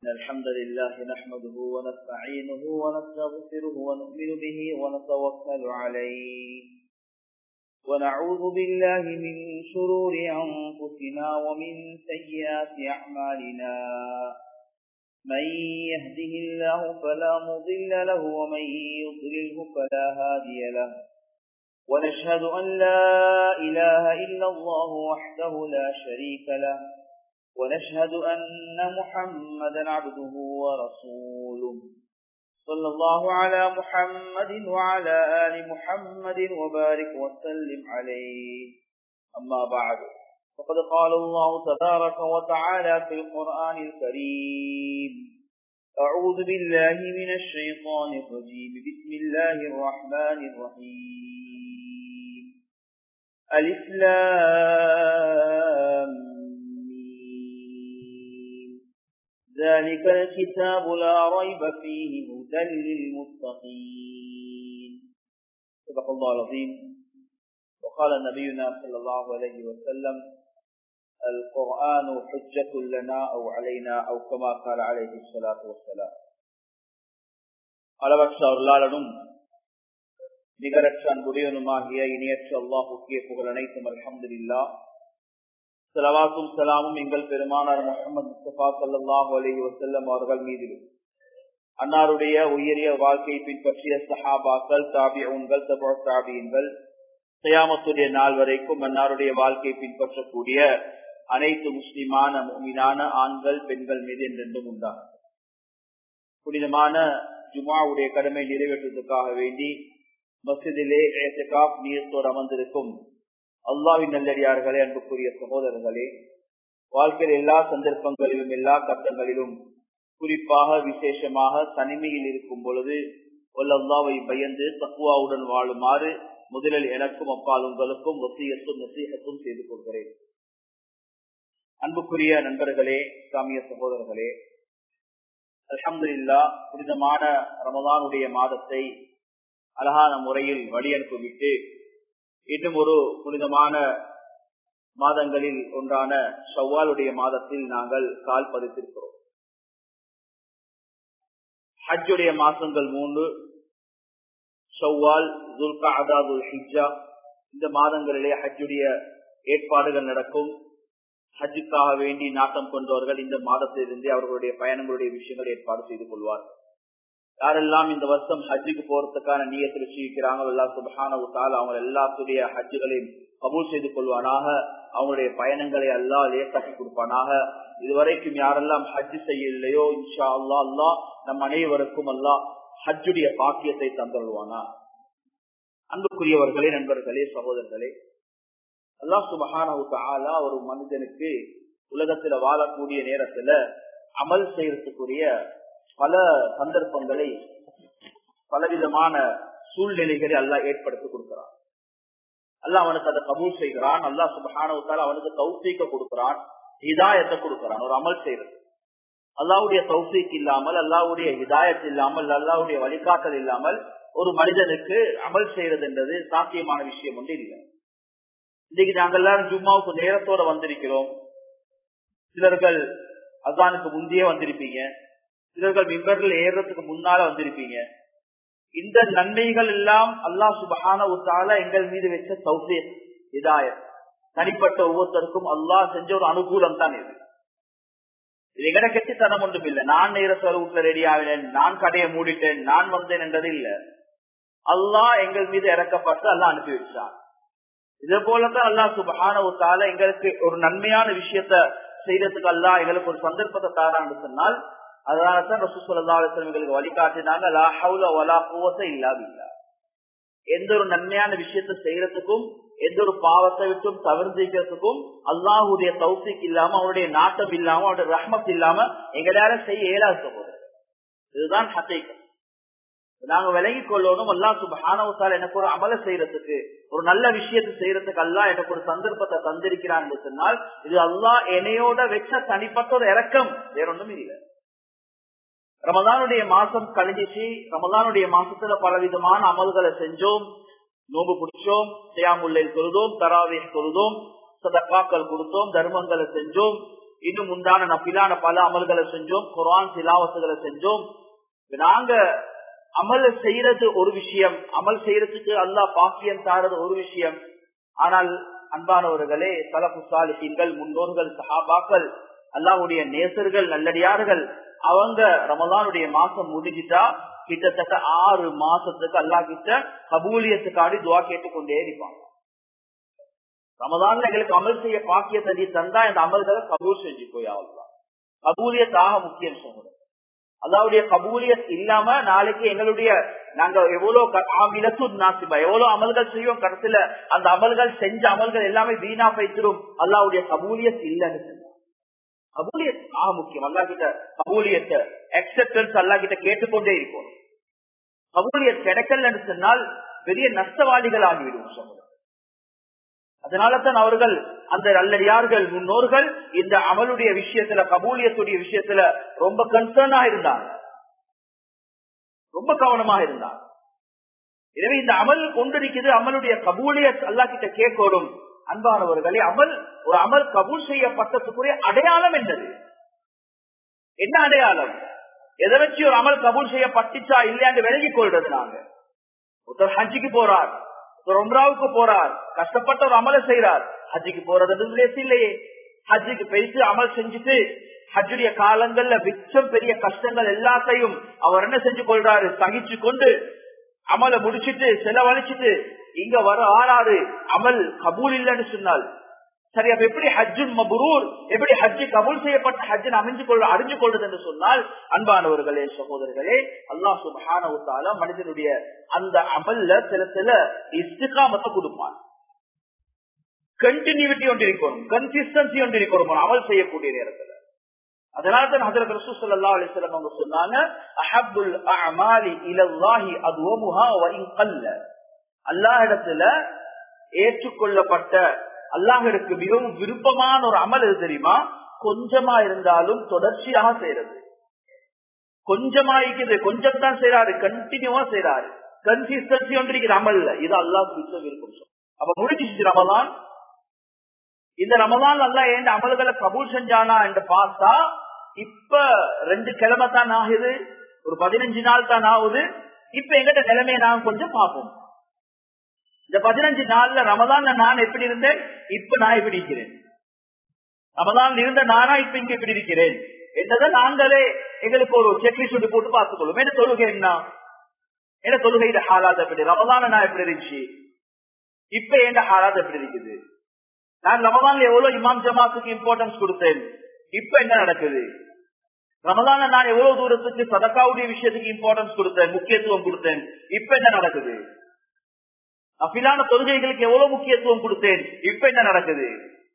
إن الحمد لله نحمده ونستعينه ونستغفره ونؤمن به ونتوكل عليه ونعوذ بالله من شرور أنفسنا ومن سيئات أعمالنا من يهده الله فلا مضل له ومن يضلله فلا هادي له ونشهد أن لا إله إلا الله وحده لا شريك له ونشهد أن محمدا عبده ورسوله صلى الله على محمد وعلى آل محمد وبارك وسلم عليه أما بعد فقد قال الله تبارك وتعالى في القرآن الكريم أعوذ بالله من الشيطان الرجيم بسم الله الرحمن الرحيم الإسلام ذلك الكتاب لا ريب فيه هدى للمتقين صدق الله العظيم وقال نبينا صلى الله عليه وسلم القرآن حجة لنا أو علينا أو كما قال عليه الصلاة والسلام அளவற்ற அருளாளனும் நிகரற்ற அன்புடையனுமாகிய இணையற்ற அல்லாஹுக்கிய புகழ் அனைத்தும் அலமதுல்லா சலவாக்கும் சலாமும் எங்கள் பெருமானார் முகமது முஸ்தபா சல்லாஹூ அலி வசல்லம் அவர்கள் மீதிலும் அன்னாருடைய உயரிய வாழ்க்கையை பின்பற்றிய சஹாபாக்கள் தாபியன்கள் தபா தாபியன்கள் சயாமத்துடைய நாள் வரைக்கும் அன்னாருடைய வாழ்க்கையை பின்பற்றக்கூடிய அனைத்து முஸ்லிமான மீனான ஆண்கள் பெண்கள் மீது என்றென்றும் உண்டாகும் புனிதமான ஜுமாவுடைய கடமை நிறைவேற்றுவதற்காக வேண்டி மசிதிலே ஏத்தகாப் நீர்த்தோர் அமர்ந்திருக்கும் அல்லாவின் நல்லடியார்களே அன்புக்குரிய சகோதரர்களே வாழ்க்கையில் எல்லா சந்தர்ப்பங்களிலும் எல்லா கட்டங்களிலும் குறிப்பாக விசேஷமாக தனிமையில் இருக்கும் பொழுது ஒல்லல்லாவை பயந்து தக்குவாவுடன் வாழுமாறு முதலில் எனக்கும் அப்பால் உங்களுக்கும் ஒத்தியத்தும் நசீகத்தும் செய்து கொள்கிறேன் அன்புக்குரிய நண்பர்களே இஸ்லாமிய சகோதரர்களே அலமதுல்லா புனிதமான ரமதானுடைய மாதத்தை அழகான முறையில் வழி அனுப்பிவிட்டு இன்னும் ஒரு புனிதமான மாதங்களில் ஒன்றான ஷவ்வாலுடைய மாதத்தில் நாங்கள் கால் பதித்திருக்கிறோம் ஹஜ்ஜுடைய மாசங்கள் மூன்று ஷவ்வால் துல்கா அதாதுல் ஹிஜா இந்த மாதங்களிலே ஹஜ்ஜுடைய ஏற்பாடுகள் நடக்கும் ஹஜ்ஜுக்காக வேண்டி நாட்டம் கொண்டவர்கள் இந்த மாதத்திலிருந்தே அவர்களுடைய பயணங்களுடைய விஷயங்கள் ஏற்பாடு செய்து கொள்வார்கள் யாரெல்லாம் இந்த வருஷம் ஹஜ்ஜுக்கு போறதுக்கான நீயத்தில் வச்சிருக்கிறாங்க எல்லா சுபகான விட்டால் அவங்க எல்லாத்துடைய ஹஜ்ஜுகளையும் கபூல் செய்து கொள்வானாக அவங்களுடைய பயணங்களை எல்லாம் லேசாக்கி கொடுப்பானாக இதுவரைக்கும் யாரெல்லாம் ஹஜ்ஜு செய்யலையோ இன்ஷா அல்லா அல்லா நம் அனைவருக்கும் அல்லா ஹஜ்ஜுடைய பாக்கியத்தை தந்துள்வானா அன்புக்குரியவர்களே நண்பர்களே சகோதரர்களே அல்லா சுபகான ஒரு மனிதனுக்கு உலகத்துல வாழக்கூடிய நேரத்துல அமல் செய்யறதுக்குரிய பல சந்தர்ப்பங்களை பலவிதமான சூழ்நிலைகளை அல்லா ஏற்படுத்தி கொடுக்கிறான் அல்ல அவனுக்கு அதை கபூல் செய்கிறான் அல்லா சுபகானவத்தால் அவனுக்கு தௌசீக்க கொடுக்கிறான் ஹிதாயத்தை கொடுக்கிறான் ஒரு அமல் செய்யறது அல்லாவுடைய தௌசீக் இல்லாமல் அல்லாவுடைய ஹிதாயத் இல்லாமல் அல்லாவுடைய வழிகாட்டல் இல்லாமல் ஒரு மனிதனுக்கு அமல் செய்யறது என்றது சாத்தியமான விஷயம் ஒன்று இல்லை இன்னைக்கு நாங்கள் எல்லாரும் ஜும்மாவுக்கு நேரத்தோட வந்திருக்கிறோம் சிலர்கள் அசானுக்கு முந்தையே வந்திருப்பீங்க சிலர்கள் மிம்பர்கள் ஏறுறதுக்கு முன்னால வந்திருப்பீங்க இந்த நன்மைகள் எல்லாம் அல்லா சுபகான உத்தால எங்கள் மீது வச்ச சௌசிய இதாய தனிப்பட்ட ஒவ்வொருத்தருக்கும் அல்லாஹ் செஞ்ச ஒரு அனுகூலம் தான் இது இது எங்கட கெட்டித்தனம் ஒன்றும் இல்லை நான் நேரத்தோட வீட்டுல ரெடி ஆகினேன் நான் கடையை மூடிட்டேன் நான் வந்தேன் என்றது இல்ல அல்லாஹ் எங்கள் மீது இறக்கப்பட்டு அல்லா அனுப்பி வச்சான் இதே போலதான் அல்லா சுபகான உத்தால எங்களுக்கு ஒரு நன்மையான விஷயத்த செய்யறதுக்கு அல்லா எங்களுக்கு ஒரு சந்தர்ப்பத்தை தாரான்னு சொன்னால் அதனாலதான் ரசூ சொல்லா எங்களுக்கு வழிகாட்டினாங்க லா ஹவுல வலா குவத்தை இல்லாதில்ல எந்த ஒரு நன்மையான விஷயத்தை செய்யறதுக்கும் எந்த ஒரு பாவத்தை விட்டும் தவிர்த்திக்கிறதுக்கும் அல்லாஹுடைய தௌசிக் இல்லாம அவருடைய நாட்டம் இல்லாம அவருடைய ரஹ்மத் இல்லாம எங்களால செய்ய இயலாத போகுது இதுதான் ஹத்தைக்கம் நாங்க விலகி கொள்ளணும் அல்லா சுபானவத்தால் எனக்கு ஒரு அமல செய்யறதுக்கு ஒரு நல்ல விஷயத்தை செய்யறதுக்கு அல்லா எனக்கு ஒரு சந்தர்ப்பத்தை தந்திருக்கிறான் சொன்னால் இது அல்லா என்னையோட வச்ச தனிப்பட்ட ஒரு இறக்கம் வேறொன்றும் இல்லை ரமதானுடைய மாசம் கழிஞ்சிச்சு ரமதானுடைய மாசத்துல பலவிதமான அமல்களை செஞ்சோம் நோம்பு பிடிச்சோம் செய்யாமுல்லை தொழுதோம் தராவே தொழுதோம் சதக்காக்கள் கொடுத்தோம் தர்மங்களை செஞ்சோம் இன்னும் உண்டான நப்பிலான பல அமல்களை செஞ்சோம் குரான் சிலாவத்துகளை செஞ்சோம் நாங்க அமல் செய்யறது ஒரு விஷயம் அமல் செய்யறதுக்கு அல்லா பாக்கியம் தாரது ஒரு விஷயம் ஆனால் அன்பானவர்களே பல புசாலிகள் முன்னோர்கள் சஹாபாக்கள் அல்லாவுடைய நேசர்கள் நல்லடியார்கள் அவங்க ரமலானுடைய மாசம் முடிஞ்சிட்டா கிட்டத்தட்ட ஆறு மாசத்துக்கு அல்லா கிட்ட கபூலியத்துக்காடி துவா கேட்டுக்கொண்டே இருப்பாங்க ரமதான்ல எங்களுக்கு அமல் செய்ய பாக்கியத்தை நீ தந்தா இந்த அமல்களை கபூல் செஞ்சு போய் அவ்வளவுதான் கபூலியத்தாக முக்கியம் சொல்றோம் அல்லாவுடைய கபூலியத் இல்லாம நாளைக்கு எங்களுடைய நாங்க எவ்வளவு ஆமிலத்து நாசிபா எவ்வளவு அமல்கள் செய்வோம் கடைசியில அந்த அமல்கள் செஞ்ச அமல்கள் எல்லாமே வீணா பைத்திரும் அல்லாவுடைய கபூலியத் இல்லைன்னு கபூலியத் ஆக முக்கியம் அல்லா கிட்ட கபூலியத்தை அக்செப்டன்ஸ் அல்லா கிட்ட கேட்டுக்கொண்டே இருக்கும் கபூலியத் கிடைக்கலன்னு சொன்னால் பெரிய நஷ்டவாளிகள் ஆகிவிடும் சொல்றோம் அதனால தான் அவர்கள் அந்த நல்லடியார்கள் முன்னோர்கள் இந்த அமலுடைய விஷயத்துல கபூலியத்துடைய விஷயத்துல ரொம்ப கன்சர்னா இருந்தாங்க ரொம்ப கவனமா இருந்தாங்க எனவே இந்த அமல் கொண்டிருக்கிறது அமலுடைய கபூலிய அல்லா கிட்ட கேட்கணும் அன்பானவர்களே அமல் ஒரு அமல் கபூல் செய்யப்பட்டதுக்குரிய அடையாளம் என்னது என்ன அடையாளம் எதை வச்சு ஒரு அமல் கபூல் செய்யப்பட்டுச்சா இல்லையான்னு விலகிக் கொள்றது நாங்க ஒருத்தர் ஹஜ்ஜிக்கு போறார் ரொம்ராவுக்கு போறார் கஷ்டப்பட்ட ஒரு அமலை செய்யறார் ஹஜ்ஜிக்கு போறது இல்லையே ஹஜ்ஜிக்கு போயிட்டு அமல் செஞ்சுட்டு ஹஜ்ஜுடைய காலங்கள்ல மிச்சம் பெரிய கஷ்டங்கள் எல்லாத்தையும் அவர் என்ன செஞ்சு கொள்றாரு சகிச்சு கொண்டு அமலை முடிச்சிட்டு செலவழிச்சிட்டு இங்க வர ஆறாறு அமல் கபூல் இல்லைன்னு சொன்னால் சரி அப்ப எப்படி ஹஜ்ஜுன் மபுரூர் எப்படி ஹஜ்ஜு கபூல் செய்யப்பட்ட ஹஜ்ஜன் அமைஞ்சு கொள்ள அறிஞ்சு கொள்வது என்று சொன்னால் அன்பானவர்களே சகோதரர்களே அல்லாஹ் சுபஹான மனிதனுடைய அந்த அமல்ல சில சில இஸ்திகாமத்தை கொடுப்பான் கண்டினியூட்டி ஒன்று இருக்கணும் கன்சிஸ்டன்சி ஒன்று இருக்கணும் அமல் செய்யக்கூடிய நேரத்துல அதனால தான் ஹசரத் ரசூ ஸல்லல்லாஹு அலைஹி வஸல்லம் அவங்க சொன்னாங்க அஹப்புல் அஅமாலி இலல்லாஹி அத்வமுஹா வ இன் கல்ல அல்லாஹ் இடத்துல ஏற்றுக்கொள்ளப்பட்ட அல்லாஹிற்கு மிகவும் விருப்பமான ஒரு அமல் எது தெரியுமா கொஞ்சமா இருந்தாலும் தொடர்ச்சியாக செய்யறது கொஞ்சமா இருக்குது கொஞ்சம் தான் செய்யறாரு கண்டினியூவா செய்யறாரு கன்சிஸ்டன்சி ஒன்று இருக்குது அமல்ல இது அல்லாஹ் விருப்பம் அப்ப முடிச்சிச்சு ரமலான் இந்த ரமலான் அல்ல ஏன் அமல்களை கபூல் செஞ்சானா என்று பார்த்தா இப்ப ரெண்டு கிழமை தான் ஆகுது ஒரு பதினஞ்சு நாள் தான் ஆகுது இப்ப எங்கிட்ட நிலைமையை நான் கொஞ்சம் பார்ப்போம் இந்த பதினஞ்சு நாள்ல ரமதான் நான் எப்படி இருந்தேன் இப்ப நான் எப்படி இருக்கிறேன் ரமதான் இருந்த நானா இப்ப இங்க எப்படி இருக்கிறேன் என்றதை நாங்களே எங்களுக்கு ஒரு செக்லிஸ்ட் ஒன்று போட்டு பார்த்துக் கொள்ளும் என்ன தொழுகை என்ன என்ன தொழுகையில ஹாலாத் எப்படி ரமதான நான் எப்படி இருந்துச்சு இப்ப எந்த ஹாலாத் எப்படி இருக்குது நான் ரமதான்ல எவ்வளவு இமாம் ஜமாத்துக்கு இம்பார்ட்டன்ஸ் கொடுத்தேன் இப்ப என்ன நடக்குது ரமதான நான் எவ்வளவு தூரத்துக்கு சதக்காவுடைய விஷயத்துக்கு இம்பார்ட்டன்ஸ் கொடுத்தேன் முக்கியத்துவம் கொடுத்தேன் இப்ப என்ன நடக்குது அப்பிலான தொழுகைகளுக்கு எவ்வளவு முக்கியத்துவம் கொடுத்தேன் இப்ப என்ன நடக்குது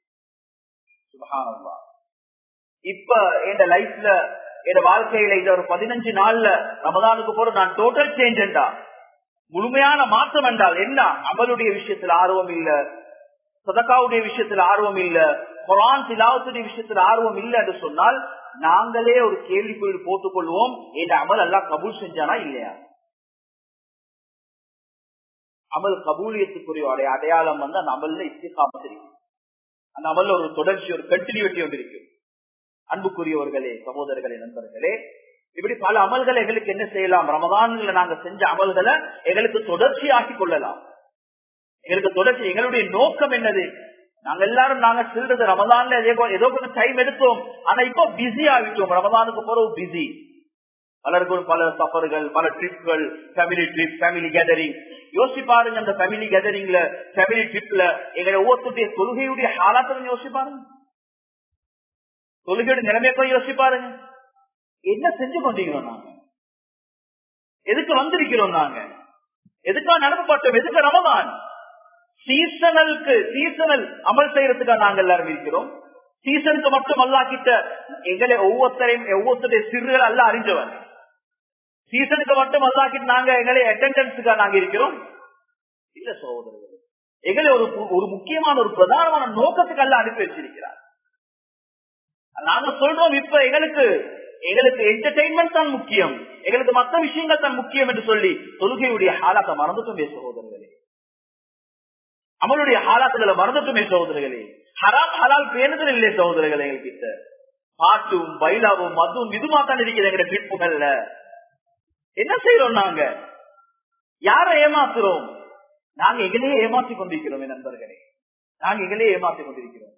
இப்ப என் லைஃப்ல என் வாழ்க்கையில இந்த ஒரு பதினஞ்சு நாள்ல ரமதானுக்கு போற நான் டோட்டல் சேஞ்ச் என்றா முழுமையான மாற்றம் என்றால் என்ன அமலுடைய விஷயத்துல ஆர்வம் இல்ல சதக்காவுடைய விஷயத்துல ஆர்வம் இல்ல குரான் திலாவத்துடைய விஷயத்துல ஆர்வம் இல்ல என்று சொன்னால் நாங்களே ஒரு கேள்விக்குள் போட்டுக் கொள்வோம் என் அமல் எல்லாம் கபூல் செஞ்சானா இல்லையா அமல் கபூலியத்துக்குரிய அடையாளம் வந்து அந்த அமல்ல இஸ்திகாம தெரியும் அந்த அமல்ல ஒரு தொடர்ச்சி ஒரு கண்டினியூட்டி ஒன்று இருக்கும் அன்புக்குரியவர்களே சகோதரர்களே நண்பர்களே இப்படி பல அமல்களை எங்களுக்கு என்ன செய்யலாம் ரமதான்ல நாங்க செஞ்ச அமல்களை எங்களுக்கு தொடர்ச்சி ஆக்கி கொள்ளலாம் எங்களுக்கு தொடர்ச்சி எங்களுடைய நோக்கம் என்னது நாங்க எல்லாரும் நாங்க செல்றது ரமதான்ல ஏதோ கொஞ்சம் டைம் எடுத்தோம் ஆனா இப்போ பிஸி ஆகிட்டோம் ரமதானுக்கு போறோம் பிஸி பலருக்கும் பல சஃபர்கள் பல ட்ரிப்கள் ஃபேமிலி ட்ரிப் ஃபேமிலி கேதரிங் யோசிச்சு பாருங்க அந்த ஃபேமிலி கேதரிங்ல ஃபேமிலி ட்ரிப்ல எங்களை ஒவ்வொருத்தருடைய தொழுகையுடைய ஹாலாத்தை யோசிச்சு பாருங்க தொழுகையுடைய நிலைமையை யோசிச்சு பாருங்க என்ன செஞ்சு கொண்டிருக்கிறோம் நாங்க எதுக்கு வந்திருக்கிறோம் நாங்க எதுக்காக நடத்தப்பட்டோம் எதுக்கு ரமதான் சீசனலுக்கு சீசனல் அமல் செய்யறதுக்காக நாங்க எல்லாரும் இருக்கிறோம் சீசனுக்கு மட்டும் அல்லா கிட்ட எங்களை ஒவ்வொருத்தரையும் ஒவ்வொருத்தருடைய சிறுகள் அல்ல அறிஞ்சவன் சீசனுக்கு மட்டும் அல்லா கிட்ட நாங்க எங்களை அட்டெண்டன்ஸுக்காக நாங்க இருக்கிறோம் இல்ல சகோதரர்கள் எங்களை ஒரு ஒரு முக்கியமான ஒரு பிரதானமான நோக்கத்துக்கு அல்ல அனுப்பி வச்சிருக்கிறார் நாங்க சொல்றோம் இப்ப எங்களுக்கு எங்களுக்கு என்டர்டைன்மெண்ட் தான் முக்கியம் எங்களுக்கு மற்ற விஷயங்கள் தான் முக்கியம் என்று சொல்லி தொழுகையுடைய ஹாலாத்தை மறந்துட்டுமே சகோதரர்களே அமலுடைய ஹாலாத்துகளை மறந்துட்டுமே சகோதரர்களே ஹராம் ஹலால் பேணுதல் இல்லை சகோதரர்களே எங்ககிட்ட பாட்டும் பைலாவும் மதுவும் இதுமா தான் இருக்குது எங்க ட்ரிப்புகள்ல என்ன செய்யறோம் நாங்க யாரை ஏமாத்துறோம் நாங்க எங்களையே ஏமாத்தி கொண்டிருக்கிறோம் என் நண்பர்களே நாங்க எங்களையே ஏமாத்தி கொண்டிருக்கிறோம்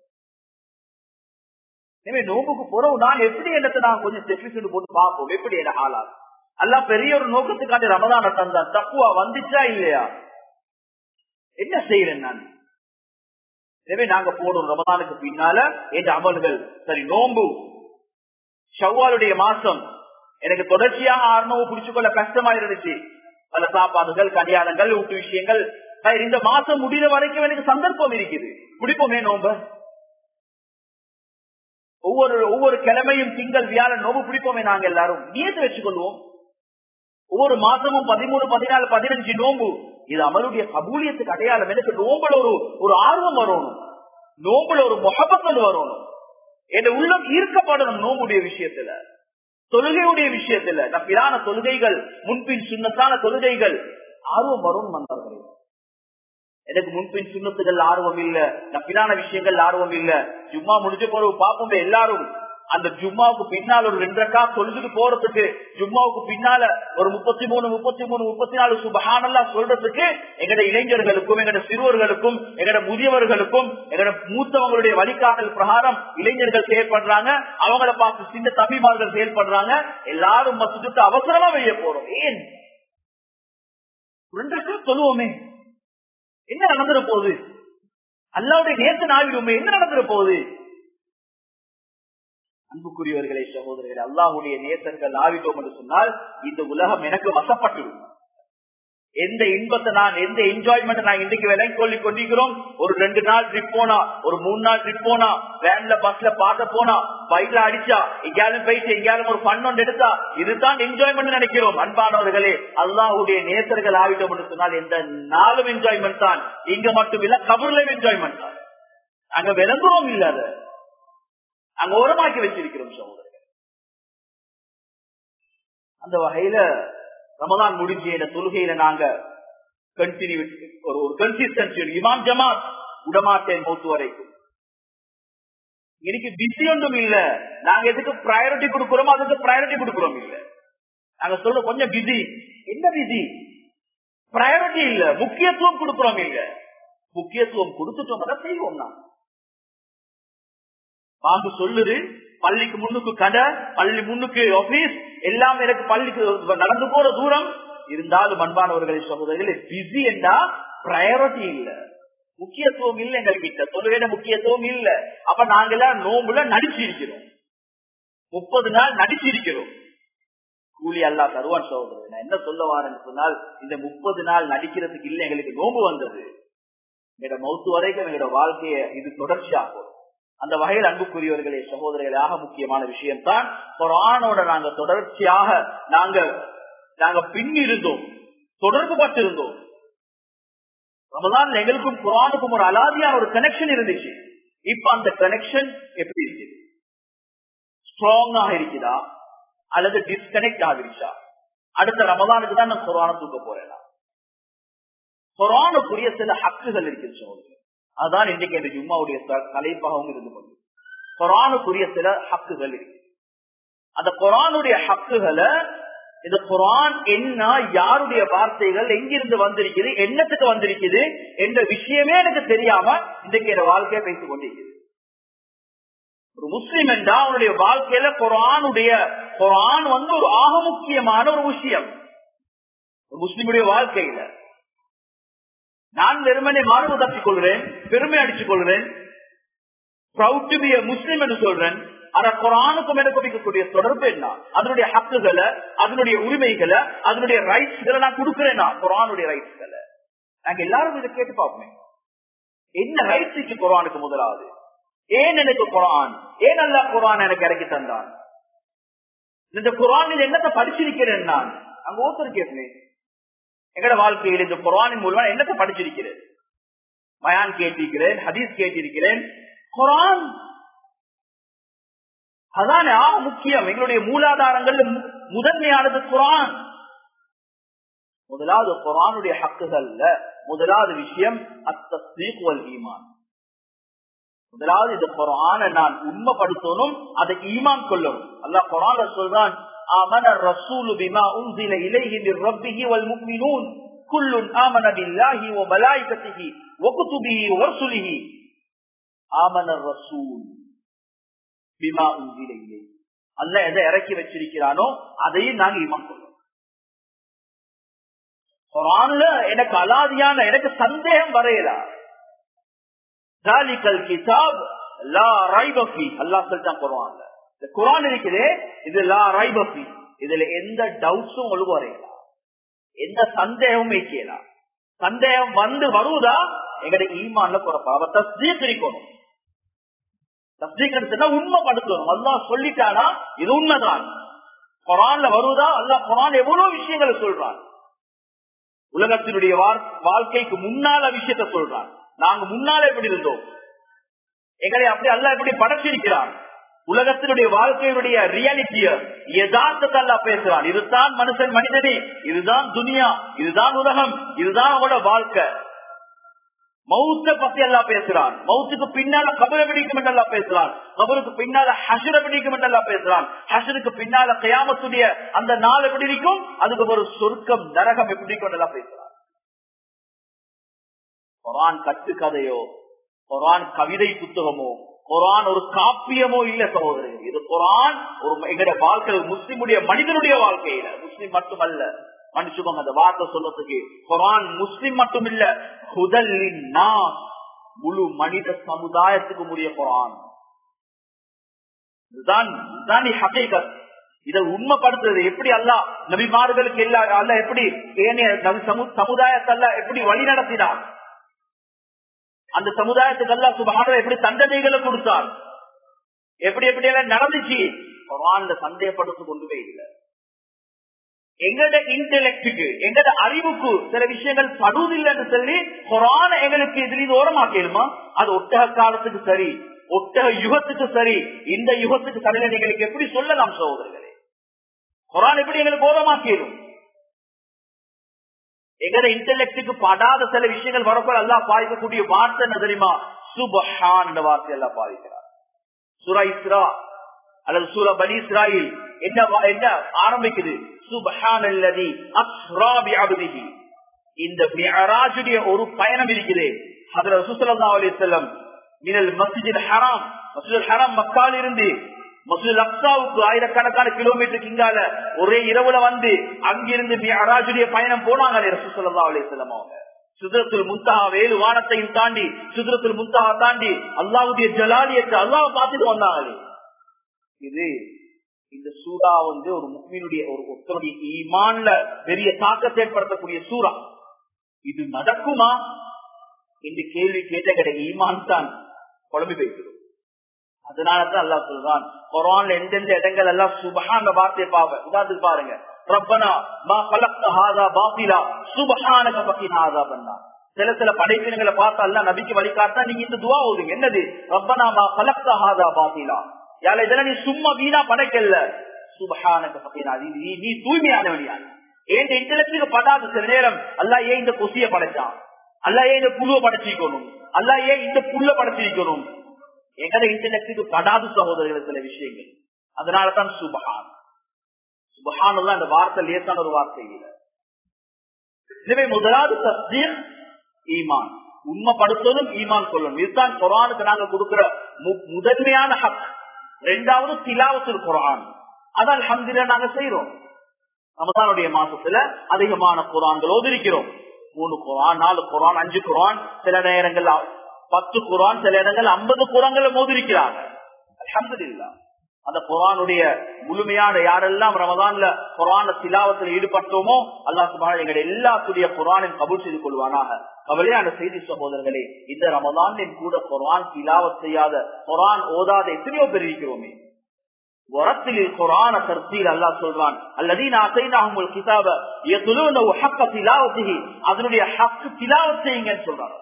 எனவே நோம்புக்கு போறோம் நான் எப்படி என்னத்தை நான் கொஞ்சம் டெபிசிட் போட்டு பார்ப்போம் எப்படி என்ன ஆளா எல்லாம் பெரிய ஒரு நோக்கத்துக்காண்டி ரமதான தந்தா தப்புவா வந்துச்சா இல்லையா என்ன செய்யறேன் நான் எனவே நாங்க போடும் ரமதானுக்கு பின்னால என்ற அமல்கள் சரி நோம்பு ஷவ்வாலுடைய மாசம் எனக்கு தொடர்ச்சியாக ஆர்னவு பிடிச்சுக்கொள்ள கஷ்டமா இருந்துச்சு பல சாப்பாடுகள் கல்யாணங்கள் வீட்டு விஷயங்கள் இந்த மாசம் முடிகிற வரைக்கும் எனக்கு சந்தர்ப்பம் இருக்குது பிடிப்போமே நோம்ப ஒவ்வொரு ஒவ்வொரு கிழமையும் திங்கள் வியாழன் நோம்பு பிடிப்போமே நாங்க எல்லாரும் நியத்து வச்சுக்கொள்வோம் ஒவ்வொரு மாசமும் பதிமூணு பதினாலு பதினஞ்சு நோம்பு இது அமலுடைய கபூலியத்துக்கு அடையாளம் எனக்கு நோம்புல ஒரு ஒரு ஆர்வம் வரணும் நோம்புல ஒரு முகப்பத்தல் வரணும் என் உள்ளம் ஈர்க்கப்படணும் நோம்புடைய விஷயத்துல தொழுகையுடைய விஷயத்துல நப்பிலான தொழுகைகள் முன்பின் சுண்ணத்தான தொழுகைகள் ஆர்வம் வரும் வந்தார்கள் எனக்கு முன்பின் சுண்ணத்துகள் ஆர்வம் இல்ல நப்பிலான விஷயங்கள் ஆர்வம் இல்ல ஜும்மா முடிஞ்ச பிறகு பார்ப்போம் எல்லாரும் அந்த ஜும்மாவுக்கு பின்னால் ஒரு ரெண்டரைக்கா தொழுதுட்டு போறதுக்கு ஜும்மாவுக்கு பின்னால ஒரு முப்பத்தி மூணு முப்பத்தி மூணு முப்பத்தி நாலு சுபகானல்லா சொல்றதுக்கு எங்கட இளைஞர்களுக்கும் எங்கட சிறுவர்களுக்கும் எங்கட முதியவர்களுக்கும் எங்கட மூத்தவங்களுடைய வழிகாட்டல் பிரகாரம் இளைஞர்கள் செயல்படுறாங்க அவங்கள பார்த்து சின்ன தம்பிமார்கள் செயல்படுறாங்க எல்லாரும் மசுக்கு அவசரமா வெளியே போறோம் ஏன் ரெண்டரைக்கா சொல்லுவோமே என்ன நடந்துட போகுது அல்லாவுடைய நேற்று நாவிடுமே என்ன நடந்துட போகுது அன்புக்குரியவர்களே சகோதரர்களே அல்லாஹுடைய நேசர்கள் ஆவிட்டோம் என்று சொன்னால் இந்த உலகம் எனக்கு வசப்பட்டுவிடும் எந்த இன்பத்தை நான் எந்த என்ஜாய்மெண்ட் நான் இன்றைக்கு விலை கொள்ளி கொண்டிருக்கிறோம் ஒரு ரெண்டு நாள் ட்ரிப் போனா ஒரு மூணு நாள் ட்ரிப் போனா வேன்ல பஸ்ல பாட்ட போனா பைக்ல அடிச்சா எங்கேயாலும் போயிட்டு எங்கேயாலும் ஒரு ஃபன் ஒன்று எடுத்தா இதுதான் என்ஜாய்மெண்ட் நினைக்கிறோம் அன்பானவர்களே அல்லாஹுடைய நேசர்கள் ஆவிட்டோம் என்று சொன்னால் எந்த நாளும் என்ஜாய்மெண்ட் தான் இங்க மட்டும் இல்ல கபூர்லயும் என்ஜாய்மெண்ட் தான் அங்க விளங்குறோம் இல்ல அதை அங்க ஓரமாக்கி வச்சிருக்கிறோம் சகோதரர்கள் அந்த வகையில ரமதான் முடிஞ்ச இந்த தொழுகையில நாங்க கண்டினியூ ஒரு ஒரு கன்சிஸ்டன்சி இமாம் ஜமாத் விடமாட்டேன் மௌத்து வரைக்கும் இன்னைக்கு பிஸி ஒன்றும் இல்ல நாங்க எதுக்கு ப்ரையாரிட்டி கொடுக்கிறோமோ அதுக்கு ப்ரையாரிட்டி கொடுக்கிறோம் இல்ல நாங்க சொல்ற கொஞ்சம் பிஸி என்ன பிஸி ப்ரையாரிட்டி இல்ல முக்கியத்துவம் கொடுக்கிறோம் இல்ல முக்கியத்துவம் கொடுத்துட்டோம் அதை செய்வோம் நான் பாம்பு சொல்லுது பள்ளிக்கு முன்னுக்கு கடை பள்ளி முன்னுக்கு ஆபீஸ் எல்லாம் எனக்கு பள்ளிக்கு நடந்து போற தூரம் இருந்தாலும் அன்பானவர்களை சகோதரர்களே பிஸி என்றா ப்ரையாரிட்டி இல்ல முக்கியத்துவம் இல்ல எங்ககிட்ட தொழுகையிட முக்கியத்துவம் இல்ல அப்ப நாங்க எல்லாம் நோம்புல நடிச்சிருக்கிறோம் முப்பது நாள் நடிச்சிருக்கிறோம் கூலி அல்லா தருவான் சகோதரர் நான் என்ன சொல்ல வாரேன்னு சொன்னால் இந்த முப்பது நாள் நடிக்கிறதுக்கு இல்ல எங்களுக்கு நோம்பு வந்தது எங்களோட மௌத்து வரைக்கும் எங்களோட வாழ்க்கையை இது தொடர்ச்சியாகும் அந்த வகையில் அன்புக்குரியவர்களே சகோதரர்களே ஆக முக்கியமான விஷயம் தான் குரானோட நாங்க தொடர்ச்சியாக நாங்க நாங்க பின்னிருந்தோம் தொடர்பு பட்டிருந்தோம் ரமதான் எங்களுக்கும் குரானுக்கும் ஒரு அலாதியான ஒரு கனெக்ஷன் இருந்துச்சு இப்ப அந்த கனெக்ஷன் எப்படி இருக்குது ஸ்ட்ராங்காக இருக்குதா அல்லது டிஸ்கனெக்ட் ஆகிருச்சா அடுத்த ரமதானுக்கு தான் நான் குரான தூக்க போறேன் குரானுக்குரிய சில ஹக்குகள் இருக்குது சகோதரர் அதான் இன்றைக்கு அந்த ஜும்மாவுடைய தலைப்பாகவும் இருந்து கொண்டு குரானுக்குரிய சில ஹக்குகள் இருக்கு அந்த குரானுடைய ஹக்குகளை இந்த குரான் என்ன யாருடைய வார்த்தைகள் எங்கிருந்து வந்திருக்குது என்னத்துக்கு வந்திருக்குது என்ற விஷயமே எனக்கு தெரியாம இன்றைக்கு என் வாழ்க்கையை பேசிக் கொண்டிருக்குது ஒரு முஸ்லிம் என்றா அவனுடைய வாழ்க்கையில குரானுடைய குரான் வந்து ஒரு ஆக முக்கியமான ஒரு விஷயம் ஒரு முஸ்லிமுடைய வாழ்க்கையில நான் வெறுமனை மார்பு தப்பிக் கொள்கிறேன் பெருமை அடித்துக் கொள்கிறேன் ப்ரௌட் டு பி முஸ்லிம் என்று சொல்றேன் ஆனா குரானுக்கும் எனக்கு இருக்கக்கூடிய தொடர்பு என்ன அதனுடைய ஹக்குகளை அதனுடைய உரிமைகளை அதனுடைய ரைட்ஸ்களை நான் கொடுக்கிறேன் குரானுடைய ரைட்ஸ்களை நாங்க எல்லாரும் இதை கேட்டு பார்ப்போமே என்ன ரைட்ஸ் இருக்கு குரானுக்கு முதலாவது ஏன் எனக்கு குரான் ஏன் அல்லா குரான் எனக்கு இறக்கி தந்தான் இந்த குரானில் என்னத்தை படிச்சிருக்கிறேன் நான் அங்க ஒருத்தர் கேட்பேன் எங்கட வாழ்க்கையில் இந்த குரானின் மூலமா என்னத்தை படிச்சிருக்கிறேன் மயான் கேட்டிருக்கிறேன் ஹதீஸ் கேட்டிருக்கிறேன் குரான் அதான் ஆக முக்கியம் எங்களுடைய மூலாதாரங்கள் முதன்மையானது குரான் முதலாவது குரானுடைய ஹக்குகள்ல முதலாவது விஷயம் அத்தீக்குவல் ஈமான் முதலாவது இந்த குரான நான் உண்மைப்படுத்தணும் அதை ஈமான் கொள்ளணும் அல்லாஹ் குரான சொல்றான் آمن الرسول بما أنزل إليه من ربه والمؤمنون كل آمن بالله وملائكته وكتبه ورسله آمن الرسول بما أنزل إليه அல்ல எதை இறக்கி வச்சிருக்கிறானோ அதையும் நாங்க ஈமான் கொள்ளும் குரான்ல எனக்கு அலாதியான எனக்கு சந்தேகம் வரையலா ஜாலிகல் கிதாப் லா ரைபி அல்லாஹ் சொல்லிட்டான் குரான்ல இந்த குரான் இருக்குது இது லா ரைபி இதுல எந்த டவுட்ஸும் உங்களுக்கு வரையலாம் எந்த சந்தேகமும் வைக்கலாம் சந்தேகம் வந்து வருவதா எங்களுடைய ஈமான்ல குறைப்பா அவ தஸ்தீக் இருக்கணும் தஸ்தீக் எடுத்துனா உண்மைப்படுத்தணும் அல்லா சொல்லிட்டானா இது உண்மைதான் குரான்ல வருவதா அல்லா குரான் எவ்வளவு விஷயங்களை சொல்றான் உலகத்தினுடைய வாழ்க்கைக்கு முன்னால விஷயத்த சொல்றான் நாங்க முன்னால எப்படி இருந்தோம் எங்களை அப்படி அல்ல எப்படி படைச்சிருக்கிறான் உலகத்தினுடைய வாழ்க்கையினுடைய ரியாலிட்டிய யதார்த்தத்தை அல்ல பேசுறான் இதுதான் மனுஷன் மனிதனே இதுதான் துனியா இதுதான் உலகம் இதுதான் அவனோட வாழ்க்கை மௌத்த பத்தி எல்லாம் பேசுறான் மௌத்துக்கு பின்னால கபரை பிடிக்கும் என்றெல்லாம் பேசுறான் கபருக்கு பின்னால ஹசர பிடிக்கும் என்றெல்லாம் பேசுறான் ஹசருக்கு பின்னால கயாமத்துடைய அந்த நாள் எப்படி இருக்கும் அதுக்கு ஒரு சொர்க்கம் நரகம் எப்படி இருக்கும் என்றெல்லாம் பேசுறான் குரான் கட்டுக்கதையோ குரான் கவிதை புத்தகமோ குரான் ஒரு காப்பியமோ இல்ல சகோதரர் இது குரான் ஒரு எங்களுடைய வாழ்க்கை முஸ்லிமுடைய மனிதனுடைய வாழ்க்கையில முஸ்லிம் மட்டுமல்ல மன்னிச்சுக்கோங்க அந்த வார்த்தை சொல்றதுக்கு குரான் முஸ்லிம் மட்டும் இல்ல ஹுதல்லின் முழு மனித சமுதாயத்துக்கு முடிய குரான் இதுதான் இதை உண்மைப்படுத்துறது எப்படி அல்ல நபிமார்களுக்கு எல்லா அல்ல எப்படி ஏனைய சமுதாயத்தை அல்ல எப்படி வழி நடத்தினார் அந்த சமுதாயத்துக்கு அல்ல சுபான எப்படி தண்டனைகளை கொடுத்தார் எப்படி எப்படி எல்லாம் நடந்துச்சு குரான்ல சந்தேகப்படுத்த கொண்டுவே இல்லை எங்கட இன்டெலக்டுக்கு எங்கட அறிவுக்கு சில விஷயங்கள் படுவதில்லைன்னு சொல்லி குரான எங்களுக்கு இதுல ஓரமாக்கணுமா அது ஒட்டக காலத்துக்கு சரி ஒட்டக யுகத்துக்கு சரி இந்த யுகத்துக்கு சரியில்லை எங்களுக்கு எப்படி சொல்லலாம் சகோதரர்களே குரான் எப்படி எங்களுக்கு ஓரமாக்கிடும் எங்கட இன்டெலக்டுக்கு படாத சில விஷயங்கள் வரப்போல எல்லாம் பாதிக்கக்கூடிய வார்த்தை என்ன தெரியுமா சுபஹான் என்ற வார்த்தை எல்லாம் பாதிக்கிறார் சுரா இஸ்ரா அல்லது சூரா பனி இஸ்ராயில் என்ன என்ன ஆரம்பிக்குது சுபஹான் அல்லதி அஸ்ராபி அபதிஹி இந்த மியராஜுடைய ஒரு பயணம் இருக்குது அதுல சுசலா அலி செல்லம் மினல் மஸ்ஜித் ஹராம் மஸ்ஜித் ஹராம் மக்கால் இருந்து மசூல் அக்சாவுக்கு ஆயிரக்கணக்கான கிலோமீட்டருக்கு இங்கால ஒரே இரவுல வந்து அங்கிருந்து மியராஜுடைய பயணம் போனாங்க ரசூசல்லா அலி செல்லம் அவங்க சுதரத்தில் முந்தகா வேலு வானத்தையும் தாண்டி சுதரத்தில் முந்தகா தாண்டி அல்லாவுடைய ஜலாலியத்தை அல்லாவை பார்த்துட்டு வந்தாங்களே இது இந்த சூறா வந்து ஒரு முக்மீனுடைய ஒரு ஒருத்தருடைய ஈமான்ல பெரிய தாக்கத்தை ஏற்படுத்தக்கூடிய சூறா இது நடக்குமா இந்த கேள்வி கேட்ட கிடை ஈமான் தான் குழம்பி போய்க்கிறோம் அதனாலதான் அல்லா சொல்றான் குரான்ல எந்தெந்த இடங்கள் எல்லாம் சுபஹான வார்த்தை பாவ உதாரணத்துக்கு பாருங்க ரப்பனா மா கலக்த ஹாதா பாத்திலா சுபஹானக பக்கினா பண்ணா சில சில படைப்பினங்களை பார்த்தா அல்ல நபிக்கு வழிகாட்டா நீங்க இந்த துவா ஓதுங்க என்னது ரப்பனா மா கலக்த ஹாதா பாத்திலா யால இதெல்லாம் நீ சும்மா வீணா படைக்கல சுபஹானக பக்கினா நீ நீ தூய்மையானவனியான ஏன் இன்டலெக்டுக்கு படாத சில நேரம் அல்லா ஏன் இந்த கொசிய படைச்சான் அல்லா ஏன் இந்த புழுவை படைச்சிருக்கணும் அல்லா ஏன் இந்த புல்ல படைச்சிருக்கணும் எங்கட இன்டலெக்டுக்கு படாத சகோதரர்கள் சில விஷயங்கள் அதனாலதான் சுபஹான் சுபஹான் அந்த வார்த்தை லேசான ஒரு வார்த்தை இல்லை எனவே முதலாவது தஸ்தீர் ஈமான் உண்மைப்படுத்தலும் ஈமான் சொல்லணும் இதுதான் குரானுக்கு நாங்க கொடுக்கிற முதன்மையான ஹக் ரெண்டாவது திலாவத்தில் குரான் அதான் ஹந்தில நாங்க செய்யறோம் ரமதானுடைய மாசத்துல அதிகமான குரான்கள் ஓதிருக்கிறோம் மூணு குரான் நாலு குரான் அஞ்சு குரான் சில நேரங்கள் பத்து குரான் சில இடங்கள் ஐம்பது குரான்கள் மோதிருக்கிறாங்க அலமதுல்லா அந்த குரானுடைய முழுமையான யாரெல்லாம் ரமதான்ல குரான திலாவத்தில் ஈடுபட்டோமோ அல்லாஹ் எங்களுடைய எல்லாத்துடைய குரானின் கபூல் செய்து கொள்வானாக கவலையான செய்தி சகோதரர்களே இந்த ரமதானின் கூட குரான் திலாவத் செய்யாத குரான் ஓதாத எத்தனையோ பேர் இருக்கிறோமே வரத்தில் குரான கருத்தில் அல்லாஹ் சொல்றான் அல்லதீன் அசைனாகும் கிதாப ஹக்க திலாவத்தி அதனுடைய ஹக்கு திலாவத் செய்யுங்கன்னு சொல்றான்